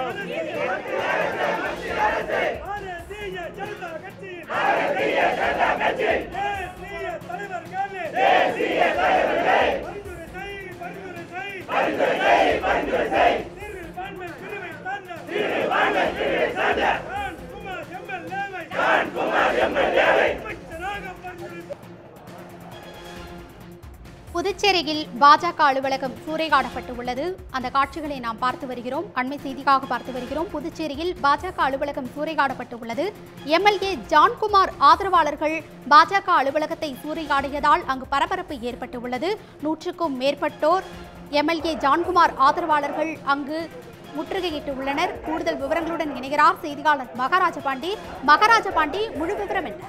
பாரதிய ஜனதா கட்சி தேசிய தலைவர்களே பரிந்துரை செய் பரிந்துரை செய் சிறுபான்மை பிரிவை சார்ந்த ஜான் குமார் எம்எல்ஏவை அமைச்சராக பரிந்துரை புதுச்சேரியில் பாஜக அலுவலகம் சூறையாடப்பட்டுள்ளது அந்த காட்சிகளை நாம் பார்த்து வருகிறோம் அண்மை செய்திக்காக பார்த்து வருகிறோம் புதுச்சேரியில் பாஜக அலுவலகம் சூறையாடப்பட்டுள்ளது எம்எல்ஏ ஜான்குமார் ஆதரவாளர்கள் பாஜக அலுவலகத்தை சூறையாடியதால் அங்கு பரபரப்பு ஏற்பட்டுள்ளது நூற்றுக்கும் மேற்பட்டோர் எம்எல்ஏ ஜான்குமார் ஆதரவாளர்கள் அங்கு முற்றுகையிட்டு உள்ளனர் கூடுதல் விவரங்களுடன் இணைகிறார் செய்தியாளர் மகாராஜ பாண்டி மகாராஜ பாண்டி முழு விவரம் என்ன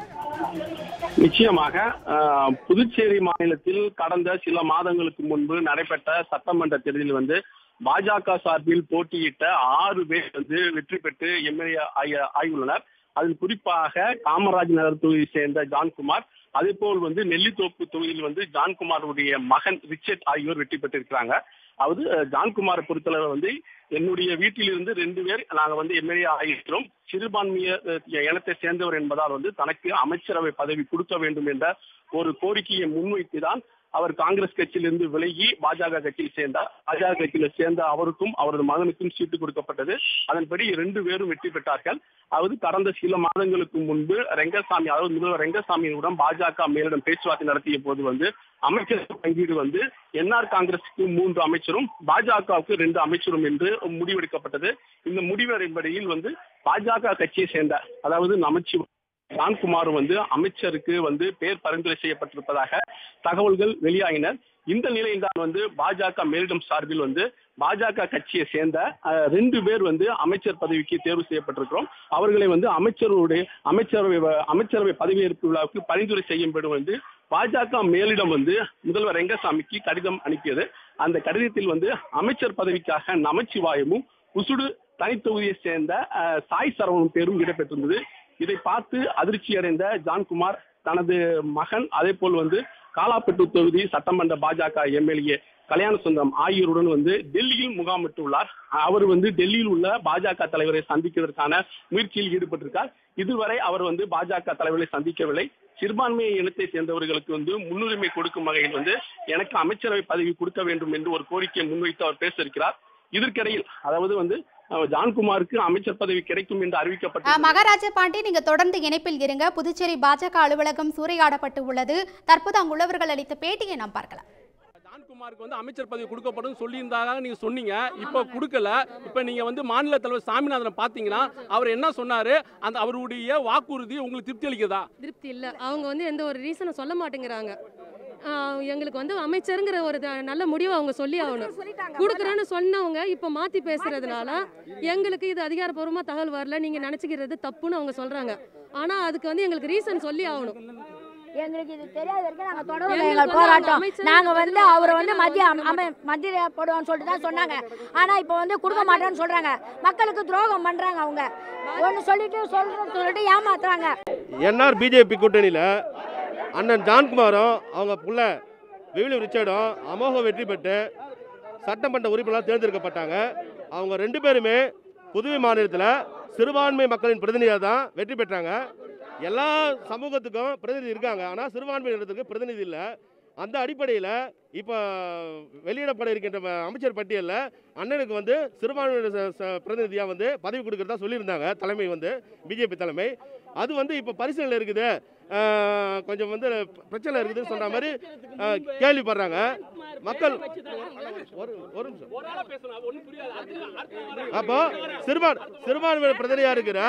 நிச்சயமாக அஹ், புதுச்சேரி மாநிலத்தில் கடந்த சில மாதங்களுக்கு முன்பு நடைபெற்ற சட்டமன்ற தேர்தலில் வந்து பாஜக சார்பில் போட்டியிட்ட ஆறு பேர் வந்து வெற்றி பெற்று எம்எல்ஏ ஆகியுள்ளனர் அதில் குறிப்பாக காமராஜ் நகர் தொகுதியை சேர்ந்த ஜான்குமார் அதே போல் வந்து நெல்லித்தோப்பு தொகுதியில் வந்து ஜான்குமாருடைய மகன் ரிச்சர்ட் ஆகியோர் வெற்றி பெற்றிருக்கிறாங்க அதாவது அஹ், ஜான்குமாரை பொறுத்தளவு வந்து என்னுடைய வீட்டிலிருந்து ரெண்டு பேர் நாங்க வந்து எம்எல்ஏ ஆகியிருக்கிறோம் சிறுபான்மைய அஹ், இனத்தை சேர்ந்தவர் என்பதால் வந்து தனக்கு அமைச்சரவை பதவி கொடுக்க வேண்டும் என்ற ஒரு கோரிக்கையை முன்வைத்துதான் அவர் காங்கிரஸ் கட்சியிலிருந்து விலகி பாஜக கட்சியில் சேர்ந்தார் பாஜக கட்சியில சேர்ந்த அவருக்கும் அவரது மகனுக்கும் சீட்டு கொடுக்கப்பட்டது அதன்படி ரெண்டு பேரும் வெற்றி பெற்றார்கள் அதாவது கடந்த சில மாதங்களுக்கு முன்பு ரெங்கசாமி அதாவது முதல்வர் ரெங்கசாமியுடன் பாஜக மேலிடம் பேச்சுவார்த்தை நடத்திய போது வந்து அமைச்சர் பங்கீடு வந்து என்ஆர் காங்கிரசுக்கு மூன்று அமைச்சரும் பாஜகவுக்கு ரெண்டு அமைச்சரும் என்று முடிவெடுக்கப்பட்டது இந்த முடிவடிப்படையில் வந்து பாஜக கட்சியை சேர்ந்த அதாவது நமச்சி ஜான்குமார் வந்து அமைச்சருக்கு வந்து பேர் பரிந்துரை செய்யப்பட்டிருப்பதாக தகவல்கள் வெளியாகின இந்த நிலையில் தான் வந்து பாஜக மேலிடம் சார்பில் வந்து பாஜக கட்சியை சேர்ந்த அஹ், ரெண்டு பேர் வந்து அமைச்சர் பதவிக்கு தேர்வு செய்யப்பட்டிருக்கிறோம் அவர்களை வந்து அமைச்சருடைய அமைச்சரவை அமைச்சரவை பதவியேற்பு விழாவுக்கு பரிந்துரை செய்யும்படி வந்து பாஜக மேலிடம் வந்து முதல்வர் ரெங்கசாமிக்கு கடிதம் அனுப்பியது அந்த கடிதத்தில் வந்து அமைச்சர் பதவிக்காக நமச்சிவாயமும் உசுடு தனித்தொகுதியை சேர்ந்த அஹ், சாய் சரவணன் பேரும் இடம்பெற்றிருந்தது இதை பார்த்து அதிர்ச்சி அடைந்த ஜான்குமார் தனது மகன் அதே போல் வந்து காலாப்பட்டு தொகுதி சட்டமன்ற பாஜக எம்எல்ஏ கல்யாண சுந்தரம் ஆகியோருடன் வந்து டெல்லியில் முகாமிட்டுள்ளார் அவர் வந்து டெல்லியில் உள்ள பாஜக தலைவரை சந்திப்பதற்கான முயற்சியில் ஈடுபட்டிருக்கார் இதுவரை அவர் வந்து பாஜக தலைவரை சந்திக்கவில்லை சிறுபான்மை இனத்தை சேர்ந்தவர்களுக்கு வந்து முன்னுரிமை கொடுக்கும் வகையில் வந்து எனக்கு அமைச்சரவை பதவி கொடுக்க வேண்டும் என்று ஒரு கோரிக்கையை முன்வைத்து அவர் பேச இருக்கிறார் இதற்கிடையில் அதாவது வந்து அஹ், ஜான்குமாருக்கு அமைச்சர் பதவி கிடைக்கும் என்று அஹ், அறிவிக்கப்பட்ட மகாராஜ பாண்டி நீங்க தொடர்ந்து இணைப்பில் இருங்க புதுச்சேரி பாஜக அலுவலகம் சூறையாடப்பட்டு உள்ளது தற்போது அங்குள்ளவர்கள் அளித்த பேட்டியை நாம் பார்க்கலாம் ஜான்குமாருக்கு வந்து அமைச்சர் பதவி கொடுக்கப்படும் சொல்லியிருந்தாக நீங்க சொன்னீங்க இப்போ கொடுக்கல இப்போ நீங்க வந்து மாநில தலைவர் சாமிநாதனை பார்த்தீங்கன்னா அவர் என்ன சொன்னாரு அந்த அவருடைய வாக்குறுதி உங்களுக்கு திருப்தி அளிக்குதா திருப்தி இல்லை அவங்க வந்து எந்த ஒரு ரீசனும் சொல்ல மாட்டேங்கிறாங்க ஆஹ் எங்களுக்கு வந்து அமைச்சருங்கிற ஒரு த- நல்ல முடிவை அவங்க சொல்லி ஆகணும் கொடுக்குறேன்னு சொன்னவங்க இப்போ மாற்றி பேசுறதுனால எங்களுக்கு இது அதிகாரப்பூர்வமாக தகவல் வரல நீங்கள் நினச்சிக்கிறது தப்புன்னு அவங்க சொல்கிறாங்க ஆனால் அதுக்கு வந்து எங்களுக்கு ரீசன் சொல்லி ஆகணும் எங்களுக்கு இது தெரியாத வரைக்கும் நாங்க தொடரும் எங்களுக்கு எங்கள் வந்து போராட்டம் அந்த அமைச்சர் நாங்க வந்து பதிலா அவரை வந்து பதிலா மத்திய கொடுக்க அமை மத்திய போடுவோம்னு சொல்லிட்டு தான் சொன்னாங்க ஆனா இப்போ வந்து கொடுக்க மாட்டேன்னு சொல்றாங்க மக்களுக்கு துரோகம் பண்றாங்க அவங்க ஒன்னு சொல்லிட்டு சொல்றேன்னு சொல்லிட்டு ஏமாத்துறாங்க என்ஆர் பிஜேபி கூட்டணியில் அண்ணன் ஜான்குமாரும் அவங்க புள்ள விவிலி ரிச்சர்டும் அமோக வெற்றி பெற்று சட்டமன்ற உறுப்பினராக தேர்ந்தெடுக்கப்பட்டாங்க அவங்க ரெண்டு பேருமே புதுவை மாநிலத்தில் சிறுபான்மை மக்களின் பிரதிநிதியாக தான் வெற்றி பெற்றாங்க எல்லா சமூகத்துக்கும் பிரதிநிதி இருக்காங்க ஆனால் சிறுபான்மை இனத்துக்கு பிரதிநிதி இல்லை அந்த அடிப்படையில் இப்போ வெளியிடப்பட இருக்கின்ற ம- அமைச்சர் பட்டியலில் அண்ணனுக்கு வந்து சிறுபான்மையினர் ச- ச- பிரதிநிதியாக வந்து பதவி கொடுக்கறதா சொல்லியிருந்தாங்க தலைமை வந்து பிஜேபி தலைமை அது வந்து இப்போ பரிசீலனை இருக்குது ஆஹ் கொஞ்சம் வந்து பிரச்சனை இருக்குதுன்னு சொன்ன மாதிரி ஆஹ் கேள்விப்படுறாங்க மக்கள் ஒரு ஒரு நிமிஷம் ஒரு ஆளா பேசணும் அது ஒண்ணும் புரியாது அடுத்து- அடுத்து வர- அப்போ சிறுபான் சிறுபான்மை பிரதிநிதியாக இருக்கிற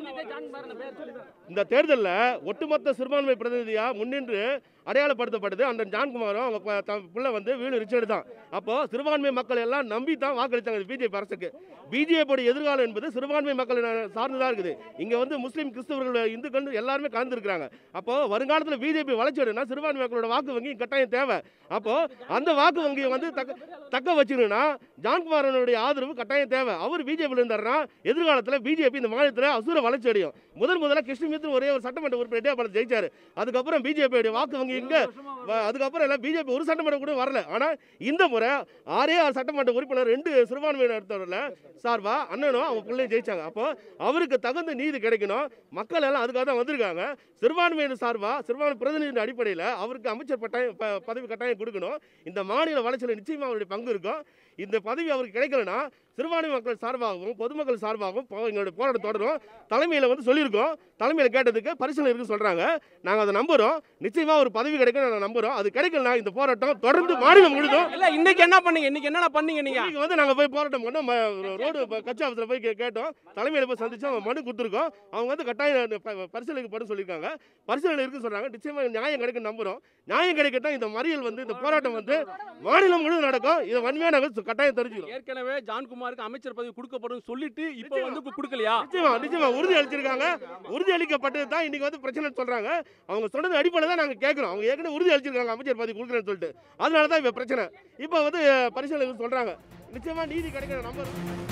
இந்த தேர்தலில் ஒட்டுமொத்த சிறுபான்மை பிரதிநிதியா முன்னின்று அடையாளப்படுத்தப்பட்டது அந்த ஜான்குமாரும் அவங்க ப- த- பிள்ளை வந்து வீடு ரிச்சர்டு தான் அப்போ சிறுபான்மை மக்கள் எல்லாம் நம்பி தான் வாக்களித்தாங்க பிஜேபி அரசுக்கு பிஜேபியோட எதிர்காலம் என்பது சிறுபான்மை மக்கள் சார்ந்து தான் இருக்குது இங்கே வந்து முஸ்லீம் கிறிஸ்தவர்கள் இந்துக்கள் எல்லாருமே கலந்துருக்கிறாங்க அப்போ வருங்காலத்தில் பிஜேபி வளர்ச்சி அடையணும்னா சிறுபான்மை மக்களோட வாக்கு வங்கி கட்டாயம் தேவை அப்போ அந்த வாக்கு வங்கியை வந்து தக்க தக்க வச்சுக்கணும்னா ஜான்குமாரனுடைய ஆதரவு கட்டாயம் தேவை அவர் பிஜேபியில் இருந்தாருன்னா எதிர்காலத்தில் பிஜேபி இந்த மாநிலத்தில் அசுர வளர்ச்சி அடையும் முதல் முதல்ல கிருஷ்ணமித்ரு ஒரே ஒரு சட்டமன்ற உறுப்பினர் பல ஜெயிச்சாரு அதுக்கப்புறம் பிஜேபியோட வாக்கு வங்கி நீங்க இங்க வ- அதுக்கப்புறம் எல்லாம் பிஜேபி ஒரு சட்டமன்ற கூட வரல ஆனா இந்த முறை ஆறே ஆறு சட்டமன்ற உறுப்பினர் ரெண்டு சிறுபான்மையினர்ல சார்பா அண்ணனும் அவங்க பிள்ளையும் ஜெயிச்சாங்க அப்போ அவருக்கு தகுந்த நீதி கிடைக்கணும் மக்கள் எல்லாம் அதுக்காக தான் வந்திருக்காங்க சிறுபான்மையினர் சார்பா சிறுபான்மை பிரதிநிதி அடிப்படையில் அவருக்கு அமைச்சர் பட்டாயம் ப- பதவி கட்டாயம் கொடுக்கணும் இந்த மாநில வளர்ச்சியில் நிச்சயமாக அவருடைய பங்கு இருக்கும் இந்த பதவி அவருக்கு கிடைக்கலனா சிறுபான்மை மக்கள் சார்பாகவும் பொதுமக்கள் சார்பாகவும் போ- எங்களுடைய போராட்டம் தொடரும் தலைமையில் வந்து சொல்லியிருக்கோம் தலைமையில் கேட்டதுக்கு பரிசீலனை இருக்குன்னு சொல்கிறாங்க நாங்கள் அதை நம்புகிறோம் நிச்சயமாக ஒரு பதவி கிடைக்கும் நாங்கள் நம்புகிறோம் அது கிடைக்கலனா இந்த போராட்டம் தொடர்ந்து மாநிலம் முழுதும் இல்ல இன்னைக்கு என்ன பண்ணீங்க இன்னைக்கு என்னென்ன பண்ணீங்க நீங்க இன்னைக்கு வந்து நாங்கள் போய் போராட்டம் பண்ணோம் ம- ரோடு ப- கட்சி ஆஃபீஸில் போய் கே- கேட்டோம் தலைமையில் போய் சந்திச்சோம் அவங்க மனு கொடுத்துருக்கோம் அவங்க வந்து கட்டாயம் ப- பரிசீலனைக்கு படும் சொல்லியிருக்காங்க பரிசீலனை இருக்குன்னு சொல்கிறாங்க நிச்சயமாக நியாயம் கிடைக்கும் நம்புகிறோம் நியாயம் கிடைக்கட்டும் இந்த மறியல் வந்து இந்த போராட்டம் வந்து மாநிலம் முழுவதும் நடக்கும் இதை வன்மையாக நாங்கள் கட்டாயம் தெரிஞ்சுக்கிறோம் ஏற்கனவே ஜான்குமாருக்கு அமைச்சர் பதவி கொடுக்கப்படும் சொல்லிட்டு இப்போ வந்து கு- கொடுக்கலையா நிச்சயமா நிச்சயமா உறுதி அளிச்சிருக்காங்க உறுதி அளிக்கப்பட்டது தான் இன்னைக்கு வந்து பிரச்சனை சொல்றாங்க அவங்க சொன்னது அடிப்படையில் தான் நாங்கள் கேட்குறோம் அவங்க ஏற்கனவே உறுதி அளிச்சிருக்காங்க அமைச்சர் பதவி கொடுக்குறேன்னு சொல்லிட்டு அதனால தான் இப்போ பிரச்சனை இப்போ வந்து பரிசீலனை சொல்றாங்க நிச்சயமா நீதி கிடைக்கிற நம்பர்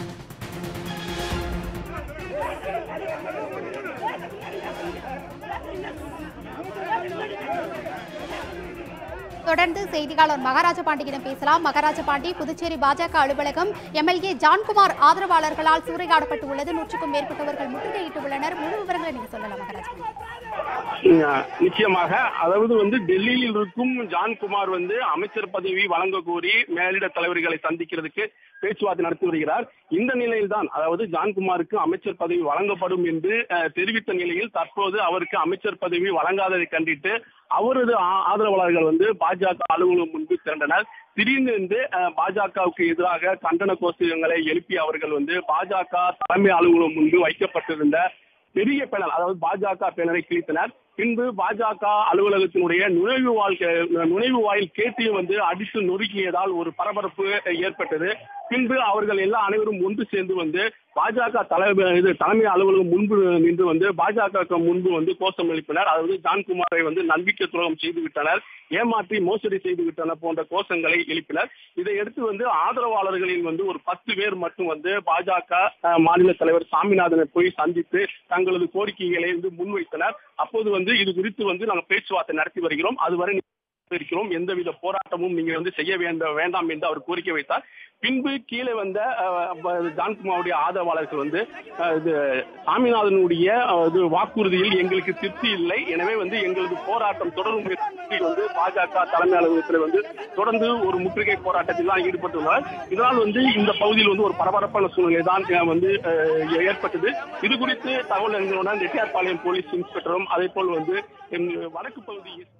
தொடர்ந்து செய்தியாளர் மகாராஜ பாண்டியிடம் பேசலாம் மகாராஜ பாண்டி புதுச்சேரி பாஜக அலுவலகம் எம்எல்ஏ ஜான்குமார் ஆதரவாளர்களால் சூறையாடப்பட்டு உள்ளது நூற்றுக்கும் மேற்பட்டவர்கள் முற்றுகையிட்டு உள்ளனர் முழு விவரங்களை நீங்க சொல்லலாம் மகாராஜ பாண்டி அஹ் நிச்சயமாக அதாவது வந்து டெல்லியில் இருக்கும் ஜான்குமார் வந்து அமைச்சர் பதவி வழங்க கோரி மேலிட தலைவர்களை சந்திக்கிறதுக்கு பேச்சுவார்த்தை நடத்தி வருகிறார் இந்த நிலையில்தான் அதாவது ஜான்குமாருக்கு அமைச்சர் பதவி வழங்கப்படும் என்று அஹ், தெரிவித்த நிலையில் தற்போது அவருக்கு அமைச்சர் பதவி வழங்காததை கண்டித்து அவரது ஆ- ஆதரவாளர்கள் வந்து பாஜக அலுவலகம் முன்பு திரண்டனர் திடீர்னு வந்து அஹ், பாஜகவுக்கு எதிராக கண்டன கோஷங்களை எழுப்பி அவர்கள் வந்து பாஜக தலைமை அலுவலகம் முன்பு வைக்கப்பட்டிருந்த பெரிய பேனல் அதாவது பாஜக பேனரை கிழித்தனர் பின்பு பாஜக அலுவலகத்தினுடைய நுழைவு வாழ்க்கை நுழைவு வாயில் கேட்டையும் வந்து அடித்து நொறுக்கியதால் ஒரு பரபரப்பு ஏற்பட்டது பின்பு அவர்கள் எல்லா அனைவரும் ஒன்று சேர்ந்து வந்து பாஜக தலைமை இது தலைமை அலுவலகம் முன்பு நின்று வந்து பாஜக முன்பு வந்து கோஷம் எழுப்பினர் அதாவது ஜான்குமாரை வந்து நம்பிக்கை துரோகம் செய்து விட்டனர் ஏமாற்றி மோசடி செய்து விட்டனர் போன்ற கோஷங்களை எழுப்பினர் இதை அடுத்து வந்து ஆதரவாளர்களில் வந்து ஒரு பத்து பேர் மட்டும் வந்து பாஜக அஹ், மாநில தலைவர் சாமிநாதனை போய் சந்தித்து தங்களது கோரிக்கைகளை வந்து முன்வைத்தனர் அப்போது வந்து இது குறித்து வந்து நாங்கள் பேச்சுவார்த்தை நடத்தி வருகிறோம் அதுவரை இருக்கிறோம் எந்தவித போராட்டமும் நீங்க வந்து செய்ய வேண்ட வேண்டாம் என்று அவர் கோரிக்கை வைத்தார் பின்பு கீழே வந்த அஹ், ப- ஜான்குமாருடைய ஆதரவாளர்கள் வந்து அஹ், இது சாமிநாதனுடைய அஹ், இது வாக்குறுதியில் எங்களுக்கு திருப்தி இல்லை எனவே வந்து எங்களது போராட்டம் தொடரும் என்று வந்து பாஜக தலைமை அலுவலகத்தில் வந்து தொடர்ந்து ஒரு முற்றுகை போராட்டத்தில் தான் ஈடுபட்டுள்ளனர் இதனால் வந்து இந்த பகுதியில் வந்து ஒரு பரபரப்பான சூழ்நிலை தான் அஹ், வந்து அஹ், ஏற்பட்டது இது குறித்து தகவல் அறிந்தவுடன் ரெட்டியார்பாளையம் போலீஸ் இன்ஸ்பெக்டரும் அதே போல் வந்து எம் வடக்கு பகுதி எஸ்பி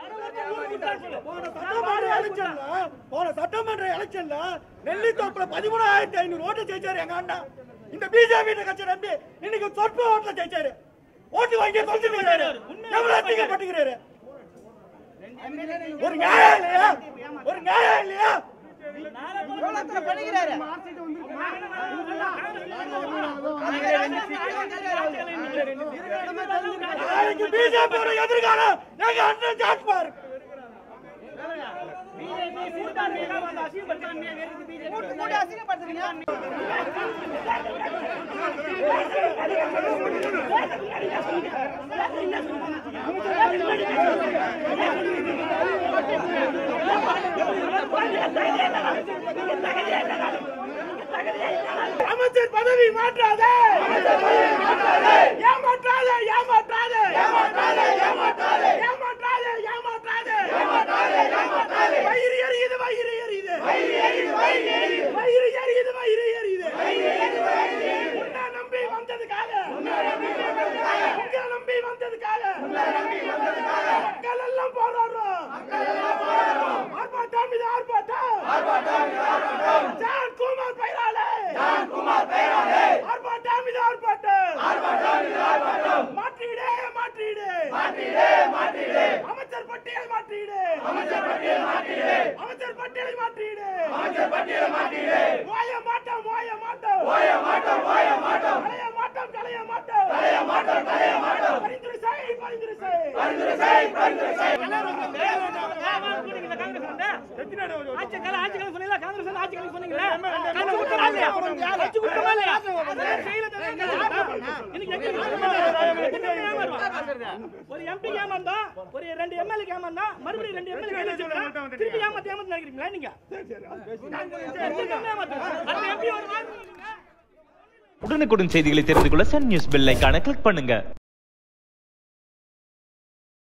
போன சட்டமன்ற எலெக்ஷன்ல போன சட்டமன்ற எலெக்ஷன்ல நெல்லித்தோப்புல பதிமூணாயிரத்தி ஐநூறு ஓட்டு ஜெயிச்சாரு எங்க அண்ணா இந்த பிஜேபி கட்சி நம்பி இன்னைக்கு சொற்ப ஓட்டுல ஜெயிச்சாரு ஓட்டு வாங்கி தொலைச்சுக்கிறாரு எவ்வளவு அதிகப்பட்டுக்கிறாரு ஒரு நியாயம் இல்லையா ஒரு நியாயம் இல்லையா நாளைக்கு பிஜேபியோட எதிர்காலம் எங்க அண்ணன் ஜாக்பார் அமைச்சர் பதவி மாற்றாதே ஏமாற்றாதே ஏமாற்றாதே ஏமாற்றாதே ஏமாற்றாதே ஏமாற்றாதே ஏமாற்றாதே வயிறு எரியுது வயிறு எரியுது வயிறு எரியுது வயிறு எரியுது வயிறு எரியுது உன்னை நம்பி வந்ததுக்காக உங்களை நம்பி வந்ததுக்காக மக்கள் எல்லாம் போராடுறோம் ஆர்ப்பாட்டம் இது ஆர்ப்பாட்டம் ஜான் குமார் பைராலே ஜான் குமார் பைராலே ஆர்ப்பாட்டம் இது ஆர்ப்பாட்டம் ஆர்ப்பாட்டம் இது ஆர்ப்பாட்டம் மாற்றீடு மாற்றீடு மாற்றீடு மாற்றீடு அமைச்சர் பட்டியல் மாற்றீடு அமைச்சர் பட்டியல் மாற்றீடு அமைச்சர் பட்டியலை மாற்றீடு அமைச்சர் பட்டியலை மாற்றீடு ஓய மாட்டோம் ஓய மாட்டோம் ஓய மாட்டோம் ஓய மாட்டோம் கலைய மாட்டோம் கலைய மாட்டோம் கலைய மாட்டோம் கலைய மாட்டோம் பரிந்துரை செய் பரிந்துரை செய் பரிந்துரை செய் பரிந்துரை செய் ஒரு எம்பி ஏமாந்தா ஒரு ரெண்டு எம்எல்ஏ ஏமாந்தா மறுபடியும் ரெண்டு எம்எல்ஏ திருப்பி ஏமாத்தி ஏமாத்தி நினைக்கிறீங்களா நீங்க திருப்பி ஏமாத்து. அடுத்த MP வருவாங்க உடனுக்குடன் செய்திகளை தெரிந்து கொள்ள சன் நியூஸ் பெல் ஐகானை கிளிக் பண்ணுங்க